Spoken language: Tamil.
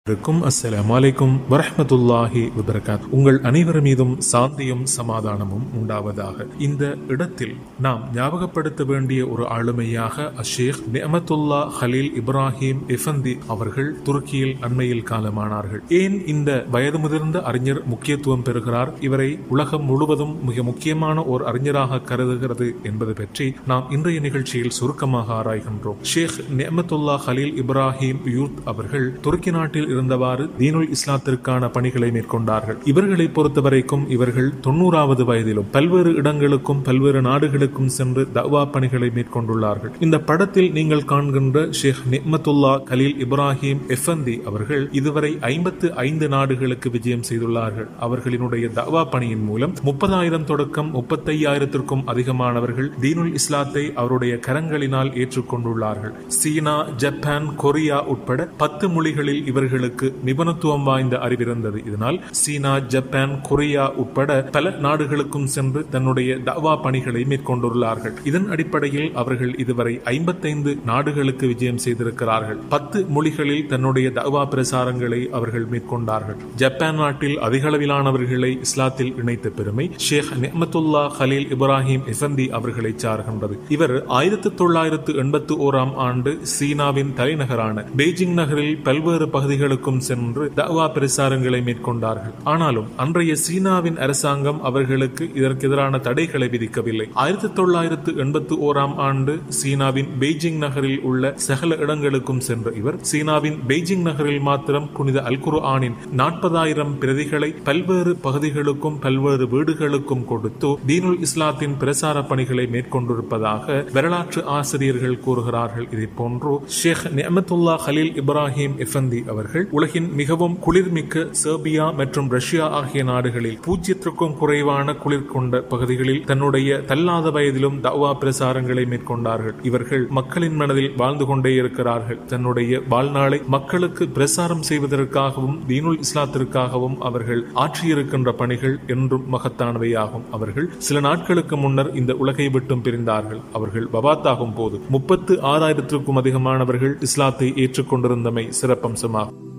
இருக்கும் அஸ்ஸலாமு அலைக்கும் வரஹ்மத்துல்லாஹி வபரகாத் உங்கள் அனைவர் மீதும் சாந்தியும் சமாதானமும் உண்டாவதாக இந்த இடத்தில் நாம் ஞாபகப்படுத்த வேண்டிய ஒரு ஆளுமையாக அஷேக் நியமத்துல்லா ஹலீல் இப்ராஹிம் எஃபந்தி அவர்கள் துருக்கியில் அண்மையில் காலமானார்கள் ஏன் இந்த வயது முதிர்ந்த அறிஞர் முக்கியத்துவம் பெறுகிறார் இவரை உலகம் முழுவதும் மிக முக்கியமான ஓர் அறிஞராக கருதுகிறது என்பது பற்றி நாம் இன்றைய நிகழ்ச்சியில் சுருக்கமாக ஆராய்கின்றோம் ஷேக் நியமத்துல்லா ஹலீல் இப்ராஹிம் யூத் அவர்கள் துருக்கி நாட்டில் இருந்தவாறு தீனுல் இஸ்லாத்திற்கான பணிகளை மேற்கொண்டார்கள் இவர்களை பொறுத்தவரைக்கும் இவர்கள் தொண்ணூறாவது வயதிலும் பல்வேறு இடங்களுக்கும் பல்வேறு நாடுகளுக்கும் சென்று தவா பணிகளை மேற்கொண்டுள்ளார்கள் இந்த படத்தில் நீங்கள் காண்கின்ற ஷேக் நிம்மத்துல்லா கலீல் இப்ராஹிம் எஃபந்தி அவர்கள் இதுவரை ஐம்பத்து ஐந்து நாடுகளுக்கு விஜயம் செய்துள்ளார்கள் அவர்களினுடைய தவா பணியின் மூலம் முப்பதாயிரம் தொடக்கம் முப்பத்தையாயிரத்திற்கும் அதிகமானவர்கள் தீனுல் இஸ்லாத்தை அவருடைய கரங்களினால் ஏற்றுக்கொண்டுள்ளார்கள் சீனா ஜப்பான் கொரியா உட்பட பத்து மொழிகளில் இவர்களுக்கு நிபுணத்துவம் வாய்ந்த அறிவிருந்தது இதனால் சீனா ஜப்பான் கொரியா உட்பட பல நாடுகளுக்கும் சென்று தன்னுடைய தவா பணிகளை மேற்கொண்டுள்ளார்கள் இதன் அடிப்படையில் அவர்கள் இதுவரை ஐம்பத்தைந்து நாடுகளுக்கு விஜயம் செய்திருக்கிறார்கள் பத்து மொழிகளில் தன்னுடைய தவா பிரசாரங்களை அவர்கள் மேற்கொண்டார்கள் ஜப்பான் நாட்டில் அதிக அளவிலானவர்களை இஸ்லாத்தில் இணைத்த பெருமை ஷேக் நியமத்துல்லா ஹலீல் இப்ராஹிம் எஃபந்தி அவர்களை சார்கின்றது இவர் ஆயிரத்தி தொள்ளாயிரத்து எண்பத்தி ஓராம் ஆண்டு சீனாவின் தலைநகரான பெய்ஜிங் நகரில் பல்வேறு பகுதிகளுக்கும் சென்று தவா பிரசாரங்களை மேற்கொண்டார்கள் ஆனாலும் அன்றைய சீனாவின் அரசாங்கம் அவர்களுக்கு இதற்கு எதிரான தடைகளை விதிக்கவில்லை ஆயிரத்தி தொள்ளாயிரத்து எண்பத்தி ஓராம் ஆண்டு சீனாவின் பெய்ஜிங் நகரில் உள்ள சகல இடங்களுக்கும் சென்ற இவர் சீனாவின் பெய்ஜிங் நகரில் மாத்திரம் புனித அல்குரு ஆனின் நாற்பதாயிரம் பிரதிகளை பல்வேறு பகுதிகளுக்கும் பல்வேறு வீடுகளுக்கும் கொடுத்து தீனுல் இஸ்லாத்தின் பிரசார பணிகளை மேற்கொண்டிருப்பதாக வரலாற்று ஆசிரியர்கள் கூறுகிறார்கள் இதை போன்று ஷேக் நியமத்துல்லா ஹலீல் இப்ராஹிம் எஃபந்தி அவர்கள் உலகின் மிகவும் குளிர்மிக்க செர்பியா மற்றும் ரஷ்யா ஆகிய நாடுகளில் பூஜ்ஜியத்திற்கும் குறைவான குளிர் கொண்ட பகுதிகளில் தன்னுடைய தள்ளாத வயதிலும் தவா பிரசாரங்களை மேற்கொண்டார்கள் இவர்கள் மக்களின் மனதில் வாழ்ந்து கொண்டே இருக்கிறார்கள் தன்னுடைய வாழ்நாளை மக்களுக்கு பிரசாரம் செய்வதற்காகவும் தீனுல் இஸ்லாத்திற்காகவும் அவர்கள் ஆற்றியிருக்கின்ற பணிகள் என்றும் மகத்தானவையாகும் அவர்கள் சில நாட்களுக்கு முன்னர் இந்த உலகை விட்டும் பிரிந்தார்கள் அவர்கள் வபாத்தாகும் போது முப்பத்து ஆறாயிரத்திற்கும் அதிகமானவர்கள் இஸ்லாத்தை ஏற்றுக்கொண்டிருந்தமை சிறப்பம்சமாகும்